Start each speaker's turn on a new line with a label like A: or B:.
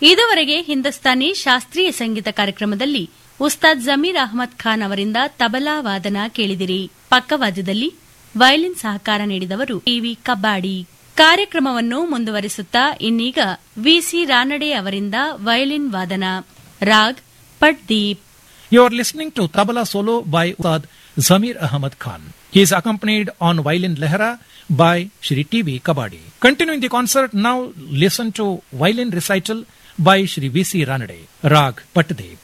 A: ಇದುವರೆಗೆ ಹಿಂದೂಸ್ತಾನಿ ಶಾಸ್ತ್ರೀಯ ಸಂಗೀತ ಕಾರ್ಯಕ್ರಮದಲ್ಲಿ ಉಸ್ತಾದ್ ಜಮೀರ್ ಅಹಮದ್ ಖಾನ್ ಅವರಿಂದ ತಬಲಾ ವಾದನ ಕೇಳಿದಿರಿ ಪಕ್ಕವಾದ್ಯದಲ್ಲಿ ವಯಲಿನ್ ಸಹಕಾರ ನೀಡಿದವರು ಟಿವಿ ಕಬ್ಬಾಡಿ ಕಾರ್ಯಕ್ರಮವನ್ನು ಮುಂದುವರಿಸುತ್ತಾ ಇನ್ನೀಗ ವಿಸಿ ರಾನಡೆ ಅವರಿಂದ ವಯಲಿನ್ ವಾದನ raag ಪಟ್ದೀಪ್
B: You are listening to Tabla solo by Ustad Zamir Ahmad Khan. He is accompanied on violin lehra by Shri T.V. Kabadi. Continuing the concert, now listen to violin recital by Shri V.C. Ranade, Rag Patdeep.